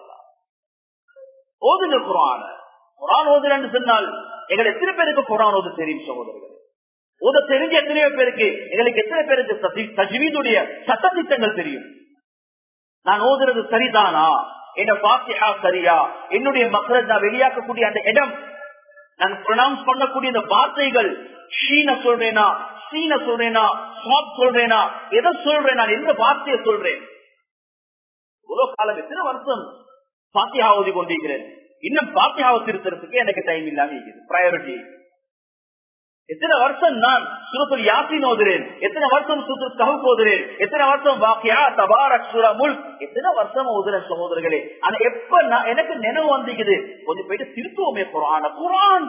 ஓதுங்க குரான குரான் ஓதுலன்னு சொன்னால் எங்களை எத்தனை பேருக்கு குரான் ஓது தெரியும் சகோதரர்கள் ஓத தெரிஞ்ச எத்தனையோ பேருக்கு எங்களுக்கு எத்தனை பேருக்கு தஜ்வீதுடைய சட்டத்திட்டங்கள் தெரியும் நான் ஓதுறது சரிதானா என்ன பாத்தியா சரியா என்னுடைய மக்கள் நான் வெளியாக்கக்கூடிய அந்த இடம் நான் ப்ரொனவுன்ஸ் பண்ணக்கூடிய இந்த வார்த்தைகள் ஷீன சொல்றேனா சீன சொல்றேனா ஸ்வாப் சொல்றேனா எதை சொல்றேன் நான் எந்த வார்த்தையை சொல்றேன் இவ்வளவு காலம் எத்தனை வருஷம் பாத்தியா ஓதி கொண்டிருக்கிறேன் இன்னும் பாத்தியாவை திருத்தறதுக்கு எனக்கு டைம் இல்லாம இருக்குது ப்ரையாரிட்டி எத்தனை வருஷம் நான் சுரத்தில் யாசின் ஓதுறேன் எத்தனை வருஷம் சுரத்தில் கவு ஓதுறேன் எத்தனை வருஷம் வாக்கியா தபாரக் சுரா முல் எத்தனை வருஷம் ஓதுறேன் சகோதரர்களே ஆனா எப்ப நான் எனக்கு நினைவு வந்திக்குது கொஞ்சம் போயிட்டு திருத்துவோமே குரான குரான்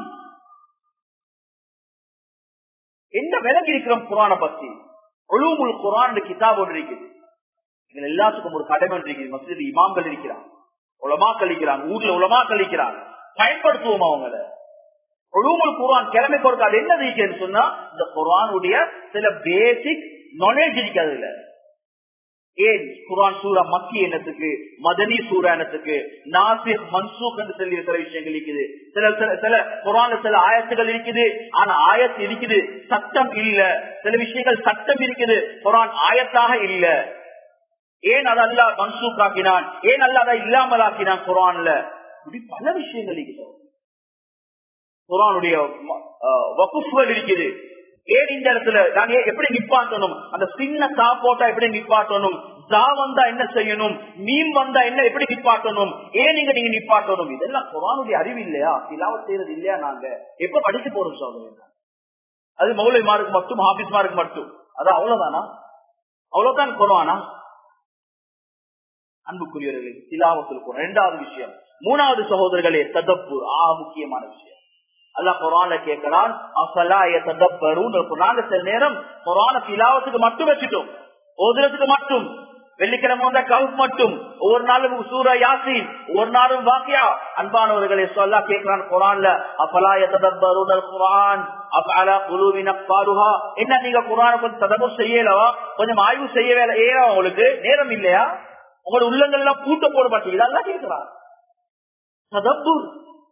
என்ன விலகி இருக்கிறோம் குரான பத்தி ஒழுமுல் குரான் கிதாப் ஒன்று இருக்குது இதுல எல்லாத்துக்கும் ஒரு கடமை இருக்குது மசித இமாம்கள் இருக்கிறான் உலமாக்கள் இருக்கிறாங்க ஊர்ல உலமாக்கள் இருக்கிறாங்க பயன்படுத்துவோம் அவங்கள ஒழுமுல் குரான் கிழமை கொடுக்க அது என்ன இருக்குன்னு சொன்னா இந்த குரானுடைய சில பேசிக் நாலேஜ் இருக்காது இல்ல ஏன் குரான் சூரா மக்கி என்னத்துக்கு மதனி சூரா என்னத்துக்கு நாசிர் மன்சூக் என்று சொல்லி சில விஷயங்கள் இருக்குது சில சில சில குரான்ல சில ஆயத்துகள் இருக்குது ஆனா ஆயத்து இருக்குது சட்டம் இல்ல சில விஷயங்கள் சட்டம் இருக்குது குரான் ஆயத்தாக இல்ல ஏன் அதல்ல மன்சூக் ஆக்கினான் ஏன் அல்ல அதை இல்லாமல் ஆக்கினான் குரான்ல இப்படி பல விஷயங்கள் இருக்குது குரானுடைய வகுப்புகள் இருக்குது ஏன் இந்த இடத்துல நாங்க எப்படி நிப்பாட்டணும் அந்த சின்ன கா போட்டா எப்படி நிப்பாட்டணும் ஜா வந்தா என்ன செய்யணும் மீன் வந்தா என்ன எப்படி நிப்பாட்டணும் ஏன் நீங்க நீங்க நிப்பாட்டணும் இதெல்லாம் குரானுடைய அறிவு இல்லையா இல்லாம செய்யறது இல்லையா நாங்க எப்ப படிக்க போறோம் சொல்லுங்க அது மௌலிமாருக்கு மட்டும் ஹாபிஸ்மாருக்கு மட்டும் அது அவ்வளவுதானா அவ்வளவுதான் குரானா அன்புக்குரியவர்களே திலாவத்தில் போறோம் இரண்டாவது விஷயம் மூணாவது சகோதரர்களே ததப்பு ஆ முக்கியமான விஷயம் அல்லா குரான கேட்கிறான் நாங்க சில நேரம் குரான திலாவத்துக்கு மட்டும் வச்சுட்டோம் ஓதுறதுக்கு மட்டும் வெள்ளிக்கிழமை வந்த கவுப் மட்டும் ஒவ்வொரு நாளும் சூர யாசின் ஒவ்வொரு நாளும் வாக்கியா அன்பானவர்களை சொல்ல கேட்கிறான் குரான்ல அப்பலாய ததப்பருடல் குரான் அப்பலா குழுவின பாருகா என்ன நீங்க குரான கொஞ்சம் ததப்பு செய்யலவா கொஞ்சம் ஆய்வு செய்யவே ஏறா உங்களுக்கு நேரம் இல்லையா உங்களோட உள்ளங்கள் எல்லாம் பூட்ட போட மாட்டீங்க இதெல்லாம் கேட்கிறான் ததப்பூர்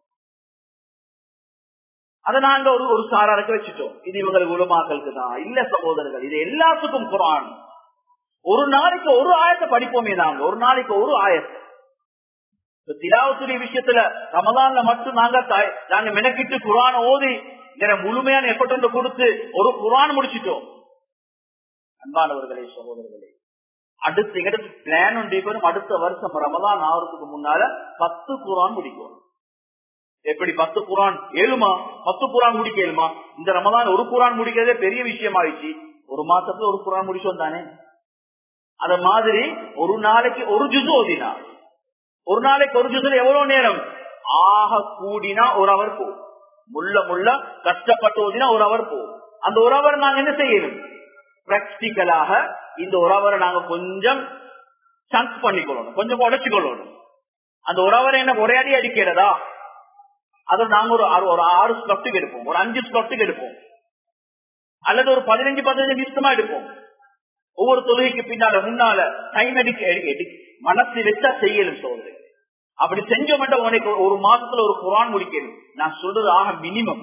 அதை நாங்க ஒரு ஒரு சாராருக்கு வச்சுட்டோம் இது இவங்களுக்கு உலமாக்களுக்கு தான் இல்ல சகோதரர்கள் இது எல்லாத்துக்கும் குரான் ஒரு நாளைக்கு ஒரு ஆயத்தை படிப்போமே நாங்க ஒரு நாளைக்கு ஒரு ஆயத்தை திலாவத்துடைய விஷயத்துல ரமதான்ல மட்டும் நாங்க நாங்க மெனக்கிட்டு குரான ஓதி முழுமையான எஃபர்ட் ஒன்று கொடுத்து ஒரு குரான் முடிச்சிட்டோம் அன்பானவர்களே சகோதரர்களே அடுத்த இடத்து பிளான் ஒன்று அடுத்த வருஷம் ரமதான் ஆகிறதுக்கு முன்னால பத்து குரான் முடிக்கும் எப்படி பத்து குரான் ஏழுமா பத்து குரான் முடிக்க ஏழுமா இந்த ரமதான் ஒரு குரான் முடிக்கிறதே பெரிய விஷயம் ஆயிடுச்சு ஒரு மாசத்துல ஒரு குரான் முடிச்சோம் தானே அத மாதிரி ஒரு நாளைக்கு ஒரு ஜுசு ஓதினா ஒரு நாளைக்கு ஒரு ஜுசுல எவ்வளவு நேரம் ஆக கூடினா ஒரு அவர் போ முள்ள முள்ள கஷ்டப்பட்டு ஓதினா ஒரு அவர் போ அந்த ஒரு அவர் நாங்க என்ன செய்யணும் பிராக்டிக்கலாக இந்த ஒரு அவரை நாங்க கொஞ்சம் சங்க் பண்ணிக்கொள்ளணும் கொஞ்சம் உடைச்சு கொள்ளணும் அந்த ஒரு அவரை என்ன ஒரே அடி அடிக்கிறதா அதை நாங்க ஒரு ஒரு ஆறு ஸ்லொட்டுக்கு எடுப்போம் ஒரு அஞ்சு ஸ்லொட்டுக்கு எடுப்போம் அல்லது ஒரு பதினஞ்சு பதினஞ்சு நிமிஷமா எடுப்போம் ஒவ்வொரு தொழுகைக்கு பின்னால முன்னால டைம் எடுக்க மனசு வச்சா செய்யலும் சொல்றேன் அப்படி செஞ்ச மட்டும் உனக்கு ஒரு மாசத்துல ஒரு குரான் முடிக்கணும் நான் சொல்றது ஆக மினிமம்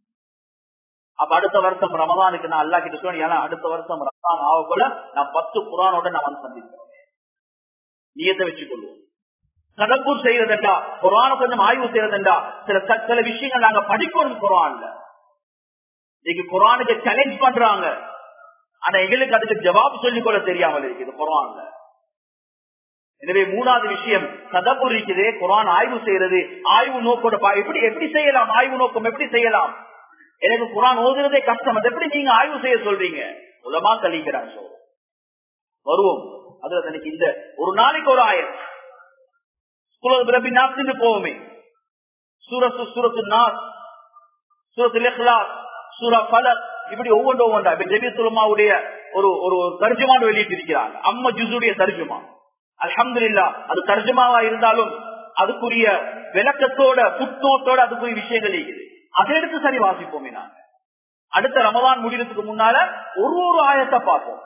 அப்ப அடுத்த வருஷம் ரமதானுக்கு நான் அல்லா கிட்ட சொல்றேன் ஏன்னா அடுத்த வருஷம் ரமதான் ஆக போல நான் பத்து குரானோட நான் வந்து சந்திக்கிறேன் நீயத்தை வச்சுக்கொள்வோம் தடப்பூர் செய்யறதுண்டா குரான கொஞ்சம் ஆய்வு செய்யறதுண்டா சில சில விஷயங்கள் நாங்க படிக்கணும் குரான்ல இன்னைக்கு குரானுக்கு சேலஞ்ச் பண்றாங்க ஆனா எங்களுக்கு அதுக்கு ஜவாப் சொல்லிக் கொள்ள தெரியாமல் இருக்குது குரான்ல எனவே மூணாவது விஷயம் ததப்பூர் இருக்குது குரான் ஆய்வு செய்யறது ஆய்வு நோக்கோட எப்படி எப்படி செய்யலாம் ஆய்வு நோக்கம் எப்படி செய்யலாம் எனக்கு குரான் ஓதுறதே கஷ்டம் அது எப்படி நீங்க ஆய்வு செய்ய சொல்றீங்க உலமா கழிக்கிறான் சோ வருவோம் அதுல எனக்கு இந்த ஒரு நாளைக்கு ஒரு ஆயிரம் சூரத் நாசின்னு போவோமே சூரத்து சூரத்து நாஸ் சூரத்து இஹ்லாஸ் சூரா பலக் இப்படி ஒவ்வொன்று ஒவ்வொன்றா இப்ப ஜெபி சுலமாவுடைய ஒரு ஒரு தர்ஜமான் வெளியிட்டு இருக்கிறாங்க அம்ம ஜுசுடைய தர்ஜமா அலமது இல்லா அது தர்ஜமாவா இருந்தாலும் அதுக்குரிய விளக்கத்தோட புட்நோட்டோட அதுக்குரிய விஷயங்கள் இருக்குது அதை எடுத்து சரி வாசிப்போமே நாங்க அடுத்த ரமதான் முடிகிறதுக்கு முன்னால ஒரு ஒரு ஆயத்தை பார்ப்போம்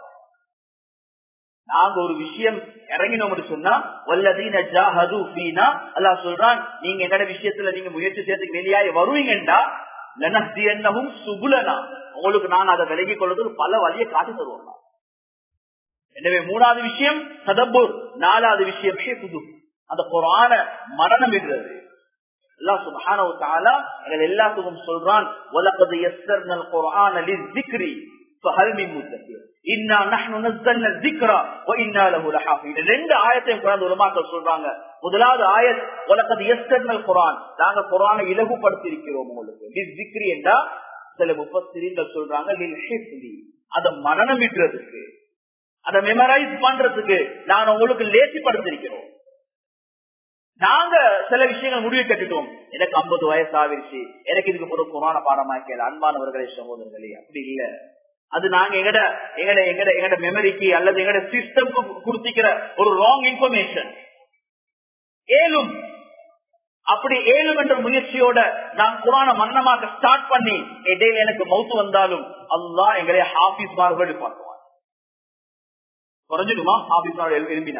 நாங்க ஒரு விஷயம் இறங்கினோம் சொன்னா வல்லதீன ஜாஹது ஃபீனா அல்லாஹ் சொல்றான் நீங்க என்னோட விஷயத்துல நீங்க முயற்சி செய்யறதுக்கு வெளியாகி வருவீங்கண்டா லனஹ்தியன்னஹும் சுபுலனா உங்களுக்கு நான் அதை விலகி கொள்வதற்கு பல வழியை காட்டி தருவோம் எனவே மூணாவது விஷயம் ததப்பூர் நாலாவது விஷயம் புது அந்த குரான மரணம் விடுறது அல்லாஹ் சுப்ஹானஹு வ தஆலா எங்கள் எல்லாத்துக்கும் சொல்றான் வலகத் யஸ்ஸர்னல் குர்ஆன லிஸ்ஸிக்ரி ஃபஹல் மின் முத்தகிர் இன்னா நஹ்னு நஸ்ஸல்னா ذிக்ரா வ இன்னா லஹு லஹாஃபின் ரெண்டு ஆயத்தையும் குர்ஆன் உலமாக்கள் சொல்றாங்க முதலாவது ஆயத் வலகத் யஸ்ஸர்னல் குர்ஆன் நாங்க குர்ஆனை இலகுபடுத்தி இருக்கிறோம் உங்களுக்கு லிஸ்ஸிக்ரி என்றா சில முஃபஸ்ஸிரீன்கள் சொல்றாங்க லில் ஹிஃப்லி அத மரணம் விடுறதுக்கு அத மெமரைஸ் பண்றதுக்கு நான் உங்களுக்கு லேசிப்படுத்திருக்கிறோம் நாங்க சில விஷயங்கள் முடிவு கட்டுட்டோம் எனக்கு ஐம்பது வயசு ஆவிருச்சு எனக்கு இதுக்கு ஒரு குரான பாடமாக்கல அன்பானவர்களே சகோதரர்களே அப்படி இல்ல அது நாங்க எங்கட எங்கட எங்கட எங்கட மெமரிக்கு அல்லது எங்கட சிஸ்டம் கொடுத்திக்கிற ஒரு ராங் இன்ஃபர்மேஷன் ஏலும் அப்படி ஏழும் என்ற முயற்சியோட நான் குரான மன்னமாக ஸ்டார்ட் பண்ணி இடையில எனக்கு மவுத்து வந்தாலும் அல்லாஹ் எங்களை ஹாபிஸ் மார்கள் பார்க்குவான் குறைஞ்சிடுமா ஹாபிஸ் மார்கள் விரும்பினா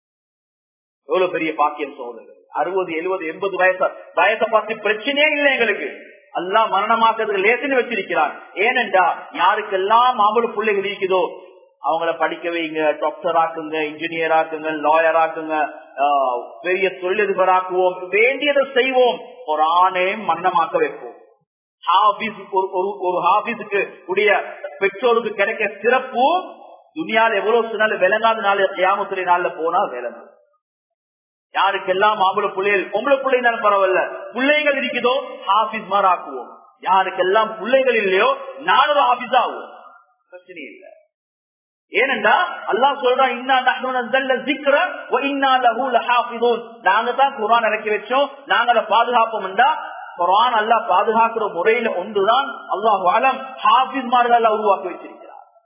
எவ்வளவு பெரிய பாக்கியம் சோதரர் அறுபது எழுபது எண்பது வயசு வயசை பார்த்து பிரச்சனையே இல்லை எங்களுக்கு எல்லாம் மரணமாக்குறதுக்கு லேசுன்னு வச்சிருக்கிறான் ஏனென்றா யாருக்கெல்லாம் மாம்பழ பிள்ளைகள் இருக்குதோ அவங்கள படிக்க வைங்க டாக்டர் ஆக்குங்க இன்ஜினியர் ஆக்குங்க லாயர் ஆக்குங்க ஆஹ், பெரிய தொழிலதிபராக்குவோம் வேண்டியதை செய்வோம் ஒரு ஆணையும் மன்னமாக்க வைப்போம் ஹாபீஸ் ஒரு ஒரு- ஒரு ஹாபீஸுக்கு உடைய பெற்றோருக்கு கிடைக்க சிறப்பு துணியால எவ்வளவு சொன்னாலும் விளங்காத நாள் கியாமத்துறை நாள்ல போனா விளங்கும் யாருக்கெல்லாம் மாம்பழ பிள்ளைகள் பொம்பளை பிள்ளைனாலும் பரவாயில்ல பிள்ளைகள் இருக்குதோ ஹாபிஸ் மாதிரி ஆக்குவோம் யாருக்கெல்லாம் பிள்ளைகள் இல்லையோ நானும் ஹாபிஸ் ஆகுவோம் பிரச்சனை இல்லை ஏனென்றா அல்லாஹ் சொல்றான் இன்னா நஹ்னு நஸல்ல ذிக்ர வ இன்னா லஹு லஹாஃபிதூன் நாங்க தான் குர்ஆன் இறக்கி வச்சோம் நாங்க அதை பாதுகாப்போம்டா குர்ஆன் அல்லாஹ் பாதுகாக்கிற முறையில ஒன்றுதான் அல்லாஹ் அலம் ஹாஃபிஸ் மார்கள் அல்லாஹ் உருவாக்கி வச்சிருக்கிறார்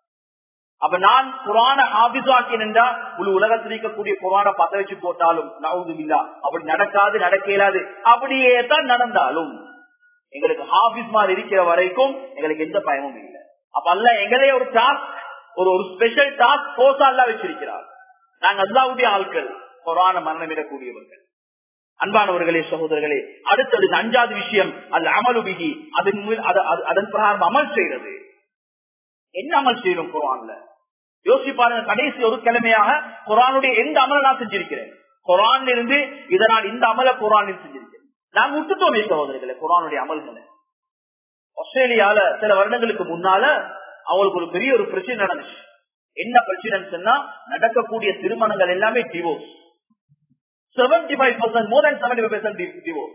அப்ப நான் குரான ஆபிசாக்கினா முழு உலகத்தில் இருக்கக்கூடிய குரான பத்த வச்சு போட்டாலும் நவுதுமில்லா அப்படி நடக்காது நடக்க இயலாது அப்படியே தான் நடந்தாலும் எங்களுக்கு ஹாபிஸ் மாதிரி இருக்கிற வரைக்கும் எங்களுக்கு எந்த பயமும் இல்லை அப்ப அல்ல எங்களே ஒரு டாஸ்க் ஒரு ஒரு ஸ்பெஷல் டாஸ்க் போர்ஸா அல்ல வச்சிருக்கிறார் நாங்க அல்லாவுடைய ஆட்கள் குரான மரணமிடக்கூடியவர்கள் அன்பானவர்களே சகோதரர்களே அடுத்தது அஞ்சாவது விஷயம் அல்ல அமலுபிகி அதன் மேல் அத- அத- அதன் பிரகாரம் அமல் செய்யறது என்ன அமல் செய்யணும் குரான்ல யோசிச்சு பாருங்க கடைசி ஒரு கிழமையாக குரானுடைய எந்த அமலை நான் செஞ்சிருக்கிறேன் குரான் இருந்து இதை நான் இந்த அமல குரானில் செஞ்சிருக்கிறேன் நான் விட்டுட்டோமே சகோதரர்களே குரானுடைய அமல்களை ஆஸ்திரேலியால சில வருடங்களுக்கு முன்னால அவங்களுக்கு ஒரு பெரிய ஒரு பிரச்சனை நடந்துச்சு என்ன பிரச்சனைன்னு சொன்னா நடக்கக்கூடிய திருமணங்கள் எல்லாமே divorce seventy five percent more than seventy five percent divorce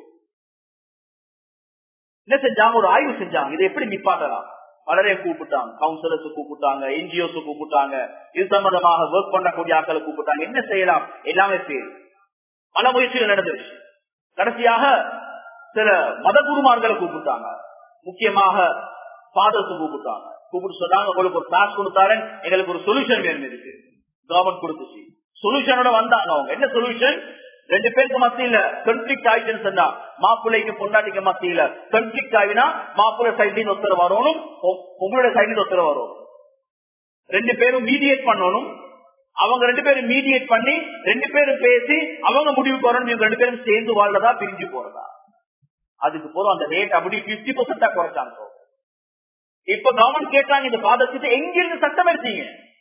என்ன செஞ்சாங்க ஒரு ஆய்வு செஞ்சாங்க இதை எப்படி நிப்பாட்டலாம் பலரையும் கூப்பிட்டாங்க கவுன்சிலர்ஸ் கூப்பிட்டாங்க என்ஜிஓஸ் கூப்பிட்டாங்க இது சம்பந்தமாக ஒர்க் பண்ணக்கூடிய ஆட்களை கூப்பிட்டாங்க என்ன செய்யலாம் எல்லாமே செய்யுது பல முயற்சிகள் நடந்துருச்சு கடைசியாக சில மத குருமார்களை கூப்பிட்டாங்க முக்கியமாக ஃபாதர்ஸ் கூப்பிட்டாங்க கூப்பிட்டு சொன்னாங்க உங்களுக்கு ஒரு கிளாஸ் கொடுத்தாரன் எங்களுக்கு ஒரு சொல்யூஷன் வேணும் இதுக்கு கவர்மெண்ட் கொடுத்துச்சு சொல்யூஷனோட வந்தாங்க அவங்க என்ன சொல்யூஷன் ரெண்டு பேருக்கு மத்தியில கன்ஃபிளிக் ஆயிடுச்சுன்னு சொன்னா மாப்பிள்ளைக்கு பொண்டாட்டிக்கு மத்தியில கன்ஃபிளிக் ஆகினா மாப்பிள்ளை சைட்லயும் ஒருத்தர் வரணும் பொ- பொம்பளோட சைட்லயும் ஒருத்தர் வரணும் ரெண்டு பேரும் மீடியேட் பண்ணணும் அவங்க ரெண்டு பேரும் மீடியேட் பண்ணி ரெண்டு பேரும் பேசி அவங்க முடிவுக்கு வரணும் இவங்க ரெண்டு பேரும் சேர்ந்து வாழ்றதா பிரிஞ்சு போறதா அதுக்கு போதும் அந்த ரேட் அப்படி பிப்டி பர்சன்டா குறைச்சாங்க இப்ப கவர்மெண்ட் கேட்டாங்க இந்த பாதத்துக்கு எங்க இருந்து சட்டம் எடுத்தீங்க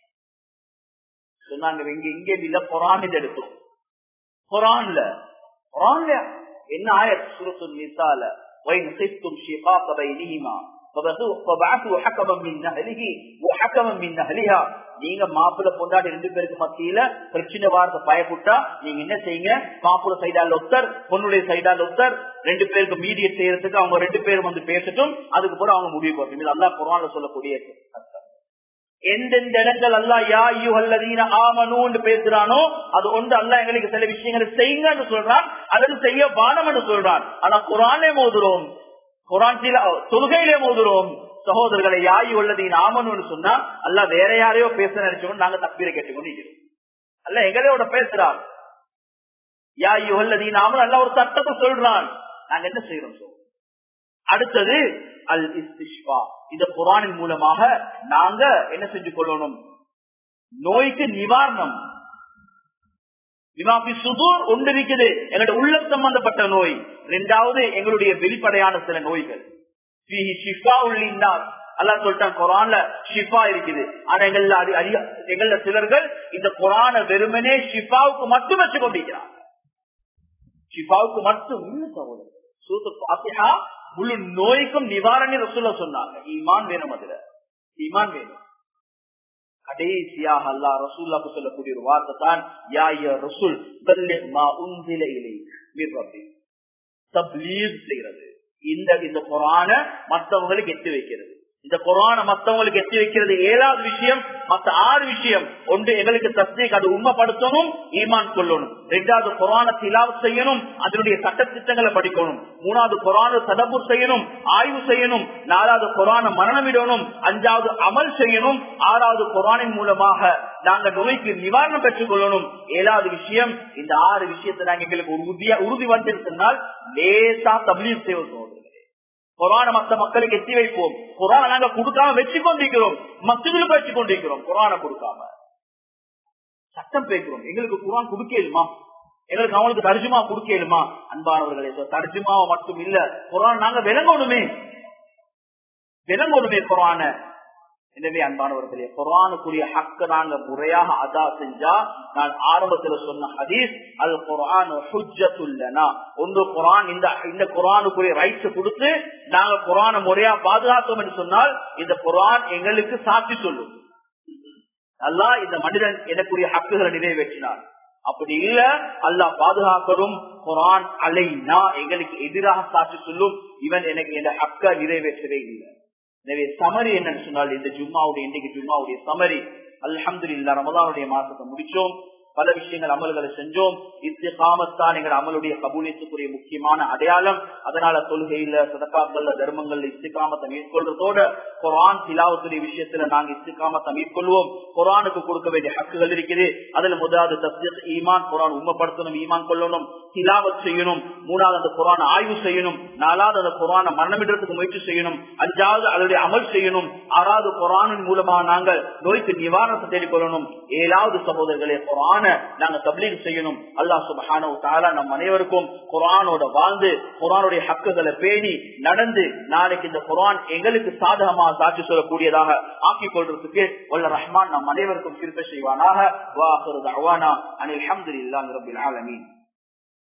சொன்னாங்க இங்க இங்க இல்ல குரான் எடுத்தோம் குரான்ல குரான்ல என்ன ஆயத் சுரத்து நிசால وإن خفتم شقاق بينهما فبعثوا- فبعثوا حكما من أهله وحكما من أهلها நீங்க மாப்பிள்ள பொண்டாட்டி ரெண்டு பேருக்கு மத்தியில பிரச்சனை வார்த்தை பயப்பட்டா நீங்க என்ன செய்யுங்க மாப்பிள்ள சைடால ஒருத்தர் பொண்ணுடைய சைடால ஒருத்தர் ரெண்டு பேருக்கு மீடியேட் செய்யறதுக்கு அவங்க ரெண்டு பேரும் வந்து பேசட்டும் அதுக்கு பிறகு அவங்க முடிவு போட்டோம் இது அல்லா குரான்ல சொல்லக்கூடிய சட்டம் எந்தெந்த இடங்கள் அல்லா யா யூ அல்லதீன ஆமனூன்னு பேசுறானோ அது ஒன்று அல்லா எங்களுக்கு சில விஷயங்களை செய்யுங்கன்னு சொல்றான் அல்லது செய்ய பானம்னு சொல்றான் ஆனா குரானே மோதுறோம் குரான் சில தொழுகையிலே மோதுறோம் சகோதரர்களை யாயி உள்ளதீன் ஆமனுன்னு சொன்னா அல்ல வேற யாரையோ பேச நினைச்சோம் நாங்க தப்பீரை கேட்டுக்கொண்டு இருக்கிறோம் அல்ல எங்களோட பேசுறான் யாயி உள்ளதீன் ஆமன் அல்ல ஒரு சட்டத்தை சொல்றான் நாங்க என்ன செய்யறோம் சொல்றோம் அடுத்தது அல் இஸ்திஷ்பா இந்த குரானின் மூலமாக நாங்க என்ன செஞ்சு கொள்ளணும் நோய்க்கு நிவாரணம் விமாபி சுதூர் ஒன்று இருக்குது எங்களுடைய உள்ளம் சம்பந்தப்பட்ட நோய் இரண்டாவது எங்களுடைய வெளிப்படையான சில நோய்கள் ஃபீஹி ஷிஃபா உள்ளின்னார் அல்லாஹ் சொல்லிட்டான் குரான்ல ஷிஃபா இருக்குது ஆனா எங்கள்ல அதி- அதிக எங்கள்ல சிலர்கள் இந்த குரான வெறுமனே ஷிஃபாவுக்கு மட்டும் வச்சு கொண்டிருக்கிறாங்க ஷிஃபாவுக்கு மட்டும் இல்ல சகோதரர் சூத்து பாத்தியா முழு நோய்க்கும் நிவாரணி ரசூல சொன்னாங்க ஈமான் வேணும் அதுல ஈமான் வேணும் கடைசியாக அல்லா ரசூல்லாக்கு சொல்லக்கூடிய ஒரு வார்த்தை தான் யா யா ரசூல் மா உந்தில இலை தப்லீக் செய்யறது இந்த இந்த குரான மத்தவங்களுக்கு எட்டு வைக்கிறது இந்த குரான மத்தவங்களுக்கு எத்தி வைக்கிறது ஏழாவது விஷயம் மத்த ஆறு விஷயம் ஒன்று எங்களுக்கு தஸ்தீக் அது உண்மைப்படுத்தணும் ஈமான் கொள்ளணும் ரெண்டாவது குரான திலாவ் செய்யணும் அதனுடைய சட்டத்திட்டங்களை படிக்கணும் மூணாவது குரான தடபூர் செய்யணும் ஆய்வு செய்யணும் நாலாவது குரான மரணமிடணும் அஞ்சாவது அமல் செய்யணும் ஆறாவது குரானின் மூலமாக நாங்க நோய்க்கு நிவாரணம் பெற்றுக் கொள்ளணும் ஏழாவது விஷயம் இந்த ஆறு விஷயத்தை நாங்க எங்களுக்கு உறுதியா உறுதி வந்திருந்தால் லேசா தபிலீர் செய்வது குரான மத்த மக்களுக்கு எத்தி வைப்போம் குரான நாங்க கொடுக்காம வச்சு கொண்டிருக்கிறோம் மசிதிலுக்கு வச்சு கொண்டிருக்கிறோம் குரான கொடுக்காம சட்டம் பேசுறோம் எங்களுக்கு குரான் கொடுக்கலுமா எங்களுக்கு அவங்களுக்கு தர்ஜுமா கொடுக்கலுமா அன்பானவர்களே தர்ஜுமாவை மட்டும் இல்ல குரான் நாங்க விளங்கணுமே விளங்கணுமே குரான எனவே அன்பானவர்களே குரானுக்குரிய ஹக்க நாங்க முறையாக அதா செஞ்சா நான் ஆரம்பத்துல சொன்ன ஹதீஸ் அல் குரான் ஒன்று குரான் இந்த இந்த குரானுக்குரிய ரைட்ஸ் கொடுத்து நாங்க குரான முறையா பாதுகாத்தோம் என்று சொன்னால் இந்த குரான் எங்களுக்கு சாட்சி சொல்லும் அல்லா இந்த மனிதன் எனக்குரிய ஹக்குகளை நிறைவேற்றினார் அப்படி இல்ல அல்லா பாதுகாக்கணும் குரான் அலைனா எங்களுக்கு எதிராக சாட்சி சொல்லும் இவன் எனக்கு இந்த ஹக்க நிறைவேற்றவே இல்லை எனவே சமரி என்னன்னு சொன்னால் இந்த ஜும்மாவுடைய இன்னைக்கு ஜும்மாவுடைய சமரி அல்ஹம்து இல்லா ரமதானுடைய மாசத்தை முடிச்சோம் பல விஷயங்கள் அமல்களை செஞ்சோம் இஸ்திகாமத்தான் எங்கள் அமலுடைய கபூலியத்துக்குரிய முக்கியமான அடையாளம் அதனால தொழுகையில சதக்காக்கள்ல தர்மங்கள்ல இஸ்திகாமத்தை மேற்கொள்றதோட குரான் திலாவத்துடைய விஷயத்துல நாங்க இஸ்திகாமத்தை மேற்கொள்வோம் குரானுக்கு கொடுக்க வேண்டிய ஹக்குகள் இருக்குது அதுல முதலாவது தஸ்தீக் ஈமான் குரான் உண்மைப்படுத்தணும் ஈமான் கொள்ளணும் திலாவத் செய்யணும் மூணாவது அந்த குரான் ஆய்வு செய்யணும் நாலாவது அந்த குரான மரணமிடுறதுக்கு முயற்சி செய்யணும் அஞ்சாவது அதனுடைய அமல் செய்யணும் ஆறாவது குரானின் மூலமாக நாங்கள் நோய்க்கு நிவாரணத்தை தேடிக்கொள்ளணும் ஏழாவது சகோதரர்களே குரான நாங்க தப்லீக் செய்யணும் அல்லா சுபஹானோ தாலா நம் அனைவருக்கும் குரானோட வாழ்ந்து குரானுடைய ஹக்குகளை பேணி நடந்து நாளைக்கு இந்த குரான் எங்களுக்கு சாதகமாக சாட்சி சொல்லக்கூடியதாக ஆக்கிக் கொள்றதுக்கு வல்ல ரஹ்மான் நம் அனைவருக்கும் திருப்ப செய்வானாக வாஹரு அவானா அனில் அஹமது இல்லாங்க ரபில் ஆலமீன்